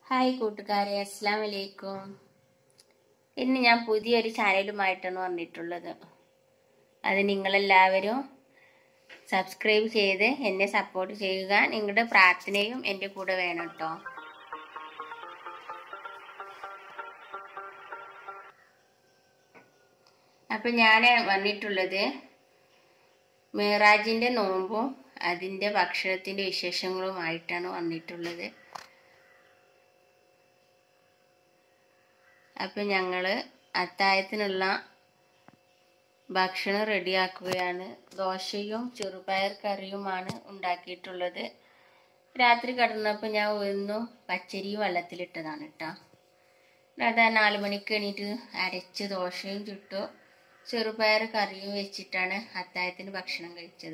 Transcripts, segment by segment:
hi കൂട്ടുകാരെ അസ്സാം വലൈക്കും ഇന്ന് ഞാൻ പുതിയൊരു ചാനലുമായിട്ടാണ് വന്നിട്ടുള്ളത് അത് നിങ്ങളെല്ലാവരും സബ്സ്ക്രൈബ് ചെയ്ത് എന്നെ സപ്പോർട്ട് ചെയ്യുക നിങ്ങളുടെ പ്രാർത്ഥനയും എൻ്റെ കൂടെ വേണം കേട്ടോ അപ്പം ഞാൻ വന്നിട്ടുള്ളത് മേറാജിൻ്റെ നോമ്പും അതിൻ്റെ ഭക്ഷണത്തിൻ്റെ വിശേഷങ്ങളുമായിട്ടാണ് വന്നിട്ടുള്ളത് അപ്പം ഞങ്ങൾ അത്തായത്തിനുള്ള ഭക്ഷണം റെഡിയാക്കുകയാണ് ദോശയും ചെറുപയർ കറിയുമാണ് ഉണ്ടാക്കിയിട്ടുള്ളത് രാത്രി കിടന്നപ്പോൾ ഞാൻ ഒന്നും പച്ചരിയും വെള്ളത്തിലിട്ടതാണ് കേട്ടോ അതാ നാല് മണിക്ക് എണീറ്റ് അരച്ച് ദോശയും ചുട്ടു ചെറുപയർ കറിയും വെച്ചിട്ടാണ് അത്തായത്തിന് ഭക്ഷണം കഴിച്ചത്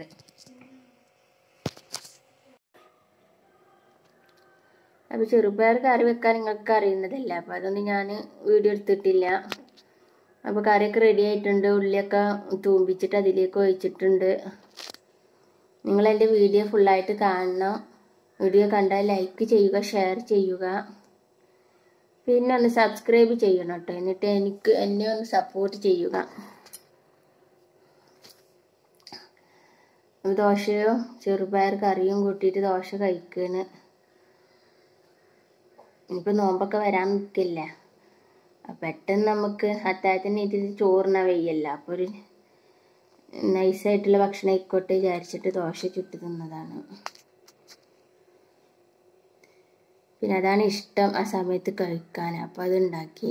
അപ്പോൾ ചെറുപയർ കറി വെക്കാൻ നിങ്ങൾക്ക് അറിയുന്നതല്ല അപ്പോൾ അതൊന്നും ഞാൻ വീഡിയോ എടുത്തിട്ടില്ല അപ്പോൾ കറിയൊക്കെ റെഡി ആയിട്ടുണ്ട് ഉള്ളിയൊക്കെ തൂമ്പിച്ചിട്ട് അതിലേക്ക് ഒഴിച്ചിട്ടുണ്ട് നിങ്ങൾ എൻ്റെ വീഡിയോ ഫുള്ളായിട്ട് കാണണം വീഡിയോ കണ്ടാൽ ലൈക്ക് ചെയ്യുക ഷെയർ ചെയ്യുക പിന്നെ ഒന്ന് സബ്സ്ക്രൈബ് ചെയ്യണം കേട്ടോ എന്നിട്ട് എനിക്ക് എന്നെ ഒന്ന് സപ്പോർട്ട് ചെയ്യുക ദോശയും ചെറുപയർ കറിയും കൂട്ടിയിട്ട് ദോശ കഴിക്കുകയാണ് ഇനിയിപ്പോൾ നോമ്പൊക്കെ വരാൻ നിൽക്കില്ല പെട്ടെന്ന് നമുക്ക് അത്താഴത്തിന് ഇതിൽ ചോറിന വയ്യല്ല അപ്പോൾ ഒരു നൈസായിട്ടുള്ള ഭക്ഷണം ആയിക്കോട്ടെ വിചാരിച്ചിട്ട് ദോശ ചുട്ട് തിന്നതാണ് പിന്നെ അതാണ് ഇഷ്ടം ആ സമയത്ത് കഴിക്കാൻ അപ്പോൾ അതുണ്ടാക്കി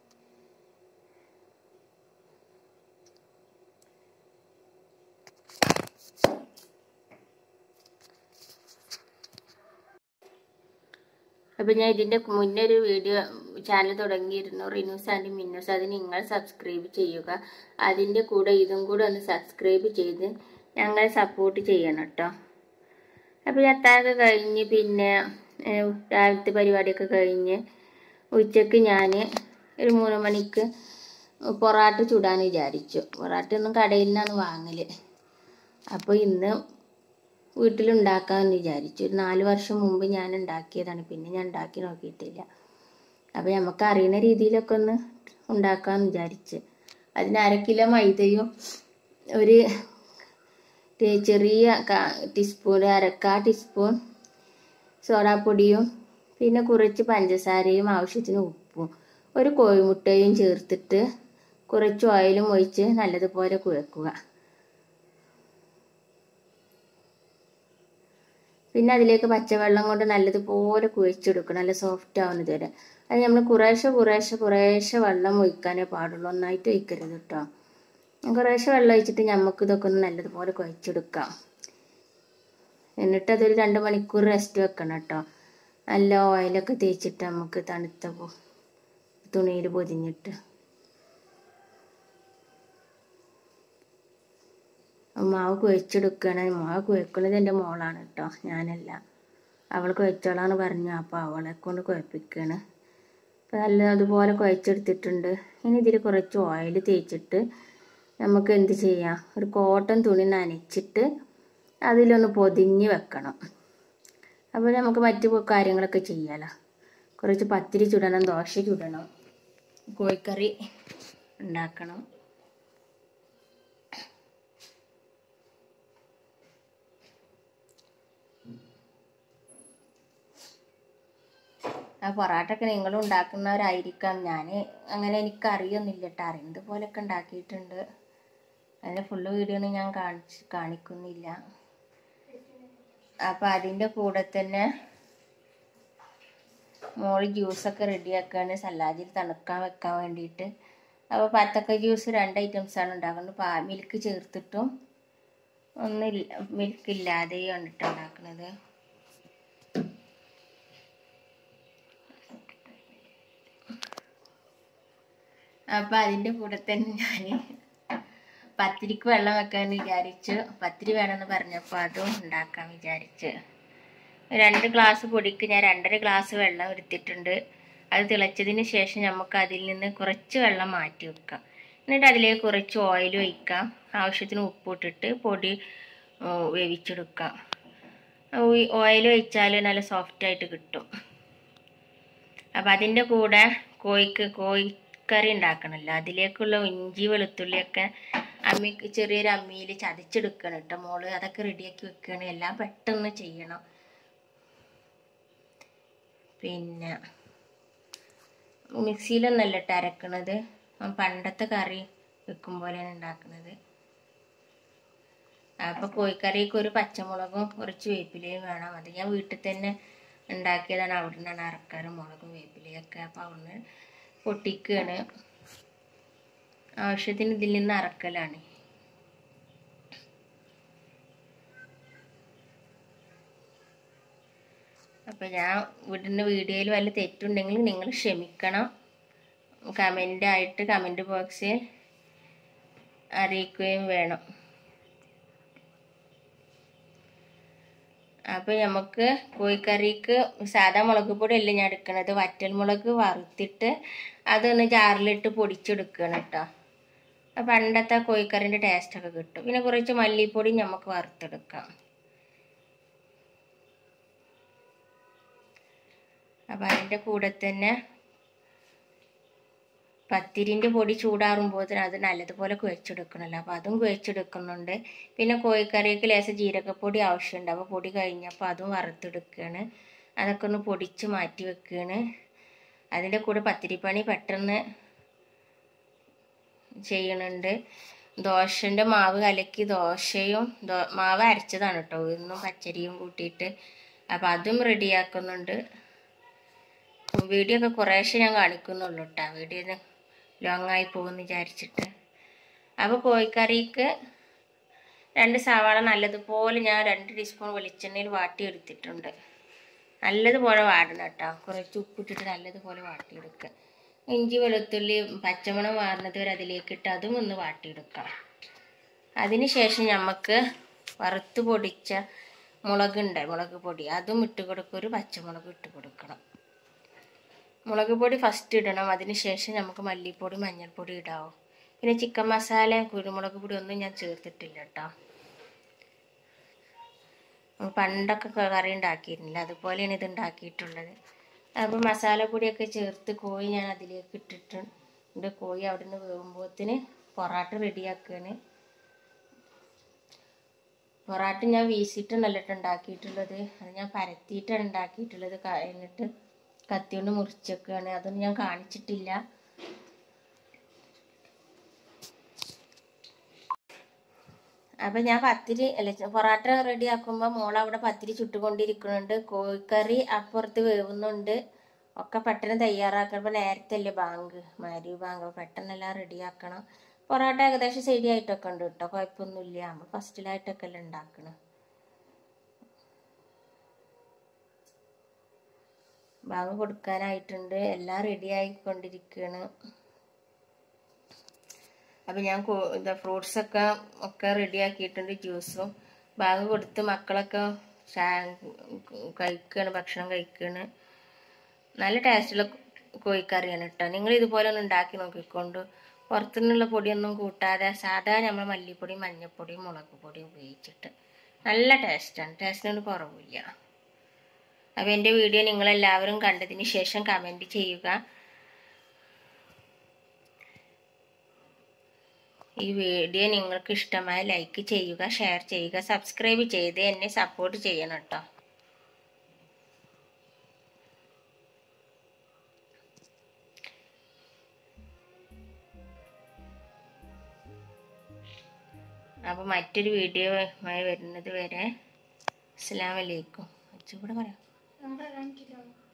അപ്പം ഞാൻ ഇതിൻ്റെ മുന്നേ ഒരു വീഡിയോ ചാനൽ തുടങ്ങിയിരുന്നു റിനൂസ് ആൻഡ് മിന്നൂസ് അത് നിങ്ങൾ സബ്സ്ക്രൈബ് ചെയ്യുക അതിൻ്റെ കൂടെ ഇതും കൂടെ ഒന്ന് സബ്സ്ക്രൈബ് ചെയ്ത് ഞങ്ങളെ സപ്പോർട്ട് ചെയ്യണം കേട്ടോ അപ്പോൾ അത്താഴൊക്കെ കഴിഞ്ഞ് പിന്നെ രാവിലത്തെ പരിപാടിയൊക്കെ കഴിഞ്ഞ് ഉച്ചയ്ക്ക് ഞാൻ ഒരു മൂന്ന് മണിക്ക് പൊറാട്ട ചുടാൻ വിചാരിച്ചു പൊറാട്ട ഒന്നും കടയിൽ നിന്നാണ് വാങ്ങൽ അപ്പോൾ ഇന്ന് വീട്ടിലുണ്ടാക്കാമെന്ന് വിചാരിച്ചു ഒരു നാല് വർഷം മുമ്പ് ഞാൻ ഉണ്ടാക്കിയതാണ് പിന്നെ ഞാൻ ഉണ്ടാക്കി നോക്കിയിട്ടില്ല അപ്പോൾ നമുക്ക് അറിയുന്ന രീതിയിലൊക്കെ ഒന്ന് ഉണ്ടാക്കാമെന്ന് വിചാരിച്ച് അതിന് അര കിലോ മൈദയും ഒരു ചെറിയ ടീസ്പൂൺ അരക്കാ ടീസ്പൂൺ സോഡാപ്പൊടിയും പിന്നെ കുറച്ച് പഞ്ചസാരയും ആവശ്യത്തിന് ഉപ്പും ഒരു കോഴിമുട്ടയും ചേർത്തിട്ട് കുറച്ച് ഓയിലും ഒഴിച്ച് നല്ലതുപോലെ കുഴക്കുക പിന്നെ അതിലേക്ക് പച്ചവെള്ളം കൊണ്ട് നല്ലതുപോലെ കുഴച്ചെടുക്കണം നല്ല സോഫ്റ്റ് ആവുന്നത് വരെ അത് നമ്മൾ കുറേശ്ശെ കുറേശ്ശെ കുറേശ്ശെ വെള്ളം ഒഴിക്കാനേ പാടുള്ളൂ ഒന്നായിട്ട് ഒഴിക്കരുത് കേട്ടോ കുറേശ്ശെ വെള്ളം ഒഴിച്ചിട്ട് നമുക്ക് ഇതൊക്കെ ഒന്ന് നല്ലതുപോലെ കുഴച്ചെടുക്കാം എന്നിട്ട് അതൊരു രണ്ട് മണിക്കൂർ റെസ്റ്റ് വെക്കണം കേട്ടോ നല്ല ഓയിലൊക്കെ തേച്ചിട്ട് നമുക്ക് തണുത്ത തുണിയിൽ പൊതിഞ്ഞിട്ട് മാവ് കുഴച്ചെടുക്കുകയാണ് മാവ് കുഴക്കുന്നത് എൻ്റെ മോളാണ് കേട്ടോ ഞാനല്ല അവൾ കുഴച്ചോളാന്ന് പറഞ്ഞു അപ്പോൾ അവളെ കൊണ്ട് കുഴപ്പിക്കുകയാണ് അപ്പോൾ നല്ല അതുപോലെ കുഴച്ചെടുത്തിട്ടുണ്ട് ഇനി ഇതിൽ കുറച്ച് ഓയിൽ തേച്ചിട്ട് നമുക്ക് എന്ത് ചെയ്യാം ഒരു കോട്ടൺ തുണി നനച്ചിട്ട് അതിലൊന്ന് പൊതിഞ്ഞ് വെക്കണം അപ്പോൾ നമുക്ക് മറ്റു കാര്യങ്ങളൊക്കെ ചെയ്യാമല്ലോ കുറച്ച് പത്തിരി ചുടണം ദോശ ചുടണം കോഴിക്കറി ഉണ്ടാക്കണം ആ പൊറാട്ടൊക്കെ നിങ്ങളും ഉണ്ടാക്കുന്നവരായിരിക്കാം ഞാൻ അങ്ങനെ എനിക്ക് അറിയൊന്നുമില്ല കേട്ടോ അറിയുന്നത് പോലെയൊക്കെ ഉണ്ടാക്കിയിട്ടുണ്ട് അതിൻ്റെ ഫുള്ള് വീഡിയോ ഒന്നും ഞാൻ കാണിച്ച് കാണിക്കുന്നില്ല അപ്പം അതിൻ്റെ കൂടെ തന്നെ മോള് ജ്യൂസൊക്കെ റെഡിയാക്കുകയാണ് സലാദിൽ തണുക്കാൻ വെക്കാൻ വേണ്ടിയിട്ട് അപ്പോൾ പത്തക്ക ജ്യൂസ് രണ്ട് ഐറ്റംസാണ് ഉണ്ടാക്കുന്നത് പാ മിൽക്ക് ചേർത്തിട്ടും ഒന്ന് മിൽക്ക് ഇല്ലാതെയും കണ്ടിട്ട് ഉണ്ടാക്കുന്നത് അപ്പം അതിൻ്റെ കൂടെ തന്നെ ഞാൻ പത്തിരിക്ക് വെള്ളം വെക്കാൻ വിചാരിച്ചു പത്തിരി വേണമെന്ന് പറഞ്ഞപ്പോൾ അതും ഉണ്ടാക്കാൻ വിചാരിച്ച് രണ്ട് ഗ്ലാസ് പൊടിക്ക് ഞാൻ രണ്ടര ഗ്ലാസ് വെള്ളം എടുത്തിട്ടുണ്ട് അത് തിളച്ചതിന് ശേഷം നമുക്ക് അതിൽ നിന്ന് കുറച്ച് വെള്ളം മാറ്റി വെക്കാം എന്നിട്ട് അതിലേക്ക് കുറച്ച് ഓയിൽ ഒഴിക്കാം ആവശ്യത്തിന് ഉപ്പിട്ടിട്ട് പൊടി വേവിച്ചെടുക്കാം ഓയിൽ ഒഴിച്ചാൽ നല്ല സോഫ്റ്റായിട്ട് കിട്ടും അപ്പം അതിൻ്റെ കൂടെ കോഴിക്ക് കോഴിക്കറി ഉണ്ടാക്കണമല്ലോ അതിലേക്കുള്ള ഇഞ്ചി വെളുത്തുള്ളിയൊക്കെ അമ്മി ചെറിയൊരു അമ്മിയിൽ ചതച്ചെടുക്കണം കേട്ടോ മോള് അതൊക്കെ റെഡിയാക്കി വെക്കണം എല്ലാം പെട്ടെന്ന് ചെയ്യണം പിന്നെ മിക്സിയിലൊന്നല്ല ഇട്ട് അരക്കണത് പണ്ടത്തെ കറി വെക്കും പോലെയാണ് ഉണ്ടാക്കുന്നത് അപ്പോൾ കോഴിക്കറിക്ക് ഒരു പച്ചമുളകും കുറച്ച് വേപ്പിലയും വേണം അത് ഞാൻ വീട്ടിൽ തന്നെ ഉണ്ടാക്കിയതാണ് അവിടെ നിന്നാണ് അറക്കാറ് മുളകും വേപ്പിലയൊക്കെ അപ്പോൾ അവിടുന്ന് പൊട്ടിക്കുകയാണ് ആവശ്യത്തിന് ഇതിൽ നിന്ന് അറക്കലാണ് അപ്പോൾ ഞാൻ വിടുന്ന വീഡിയോയിൽ വല്ല തെറ്റുണ്ടെങ്കിൽ നിങ്ങൾ ക്ഷമിക്കണം കമൻ്റ് ആയിട്ട് കമൻറ്റ് ബോക്സിൽ അറിയിക്കുകയും വേണം അപ്പോൾ നമുക്ക് കോഴിക്കറിക്ക് സാധാ മുളക് പൊടി അല്ല ഞാൻ എടുക്കണത് വറ്റൽ മുളക് വറുത്തിട്ട് അതൊന്ന് ജാറിലിട്ട് പൊടിച്ചെടുക്കണം കേട്ടോ അപ്പം പണ്ടത്തെ കോഴിക്കറിൻ്റെ ടേസ്റ്റൊക്കെ കിട്ടും പിന്നെ കുറച്ച് മല്ലിപ്പൊടി നമുക്ക് വറുത്തെടുക്കാം അപ്പം അതിൻ്റെ കൂടെ തന്നെ പത്തിരിൻ്റെ പൊടി ചൂടാറുമ്പോൾ അത് നല്ലതുപോലെ കുഴച്ചെടുക്കണമല്ലോ അപ്പോൾ അതും കുഴച്ചെടുക്കുന്നുണ്ട് പിന്നെ കോഴിക്കറിക്ക് ലേശം ജീരകപ്പൊടി ആവശ്യമുണ്ട് അപ്പോൾ പൊടി കഴിഞ്ഞപ്പോൾ അതും വറുത്തെടുക്കുകയാണ് അതൊക്കെ ഒന്ന് പൊടിച്ച് മാറ്റി വെക്കുകയാണ് അതിൻ്റെ കൂടെ പത്തിരിപ്പണി പെട്ടെന്ന് ചെയ്യണുണ്ട് ദോശൻ്റെ മാവ് കലക്കി ദോശയും ദോ മാവ് അരച്ചതാണ് കേട്ടോ ഇന്നും പച്ചരിയും കൂട്ടിയിട്ട് അപ്പോൾ അതും റെഡിയാക്കുന്നുണ്ട് വീഡിയോ ഒക്കെ കുറേശ്ശെ ഞാൻ കാണിക്കുന്നുള്ളൂ കേട്ടോ വീഡിയോ ലോങ് ആയി പോകുമെന്ന് വിചാരിച്ചിട്ട് അപ്പോൾ കോഴിക്കറിക്ക് രണ്ട് സവാള നല്ലതുപോലെ ഞാൻ രണ്ട് ടീസ്പൂൺ വെളിച്ചെണ്ണയിൽ വാട്ടിയെടുത്തിട്ടുണ്ട് നല്ലതുപോലെ വാടണം കേട്ടോ കുറച്ച് ഉപ്പിട്ടിട്ട് നല്ലതുപോലെ വാട്ടിയെടുക്കുക ഇഞ്ചി വെളുത്തുള്ളി പച്ചമണം വാർന്നത് വരെ അതിലേക്കിട്ട് അതും ഒന്ന് വാട്ടിയെടുക്കാം അതിന് ശേഷം നമുക്ക് വറുത്ത് പൊടിച്ച മുളകുണ്ട് മുളക് പൊടി അതും ഇട്ട് കൊടുക്കുക ഒരു പച്ചമുളക് ഇട്ട് കൊടുക്കണം മുളക് പൊടി ഫസ്റ്റ് ഇടണം അതിന് ശേഷം നമുക്ക് മല്ലിപ്പൊടി മഞ്ഞൾപ്പൊടി ഇടാവും പിന്നെ ചിക്കൻ മസാല കുരുമുളക് പൊടി ഒന്നും ഞാൻ ചേർത്തിട്ടില്ല കേട്ടോ പണ്ടൊക്കെ കറി ഉണ്ടാക്കിയിരുന്നില്ല അതുപോലെയാണ് ഇത് ഉണ്ടാക്കിയിട്ടുള്ളത് അപ്പോൾ മസാലപ്പൊടിയൊക്കെ ചേർത്ത് കോഴി ഞാൻ അതിലേക്ക് ഇട്ടിട്ടുണ്ട് കോഴി അവിടെ നിന്ന് വേകുമ്പോഴത്തിന് പൊറാട്ട റെഡിയാക്കുകയാണ് പൊറാട്ട ഞാൻ വീശിയിട്ടല്ല ഉണ്ടാക്കിയിട്ടുള്ളത് അത് ഞാൻ പരത്തിയിട്ടാണ് ഉണ്ടാക്കിയിട്ടുള്ളത് എന്നിട്ട് കത്തി കൊണ്ട് മുറിച്ചൊക്കെയാണ് അതൊന്നും ഞാൻ കാണിച്ചിട്ടില്ല അപ്പം ഞാൻ പത്തിരി അല്ല പൊറാട്ട റെഡി ആക്കുമ്പോൾ മോൾ അവിടെ പത്തിരി ചുട്ടുകൊണ്ടിരിക്കുന്നുണ്ട് കോഴിക്കറി അപ്പുറത്ത് വേവുന്നുണ്ട് ഒക്കെ പെട്ടെന്ന് തയ്യാറാക്കണം നേരത്തെ അല്ലേ ബാങ്ക് മാരി ബാങ്ക് പെട്ടെന്നെല്ലാം റെഡിയാക്കണം പൊറോട്ട ഏകദേശം ശരിയായിട്ടൊക്കെ ഉണ്ട് കേട്ടോ കുഴപ്പമൊന്നുമില്ല നമ്മൾ ഫസ്റ്റിലായിട്ടൊക്കെ അല്ലേ ഉണ്ടാക്കണം ബാങ്ക് കൊടുക്കാനായിട്ടുണ്ട് എല്ലാം റെഡി ആയിക്കൊണ്ടിരിക്കുകയാണ് അപ്പം ഞാൻ ഇതാ ഫ്രൂട്ട്സൊക്കെ ഒക്കെ റെഡി ആക്കിയിട്ടുണ്ട് ജ്യൂസും ബാങ്ക് കൊടുത്ത് മക്കളൊക്കെ കഴിക്കുകയാണ് ഭക്ഷണം കഴിക്കുകയാണ് നല്ല ടേസ്റ്റുള്ള കോഴിക്കറിയാണ് കേട്ടോ നിങ്ങൾ ഇതുപോലെ ഒന്ന് ഉണ്ടാക്കി നോക്കിക്കൊണ്ട് പുറത്തുനിന്നുള്ള പൊടിയൊന്നും കൂട്ടാതെ സാധാ നമ്മൾ മല്ലിപ്പൊടി മഞ്ഞൾപ്പൊടി മുളക് പൊടി ഉപയോഗിച്ചിട്ട് നല്ല ടേസ്റ്റാണ് ടേസ്റ്റിനൊരു കുറവില്ല അപ്പോൾ എൻ്റെ വീഡിയോ നിങ്ങളെല്ലാവരും കണ്ടതിന് ശേഷം കമൻറ്റ് ചെയ്യുക ഈ വീഡിയോ നിങ്ങൾക്ക് ഇഷ്ടമായ ലൈക്ക് ചെയ്യുക ഷെയർ ചെയ്യുക സബ്സ്ക്രൈബ് ചെയ്ത് എന്നെ സപ്പോർട്ട് ചെയ്യണം കേട്ടോ അപ്പോൾ മറ്റൊരു വീഡിയോ വരുന്നത് വരെ അസ്സാം വലൈക്കും അച്ഛൻ കൂടെ പറയാം നമ്മുടെ കാണിക്കില്ല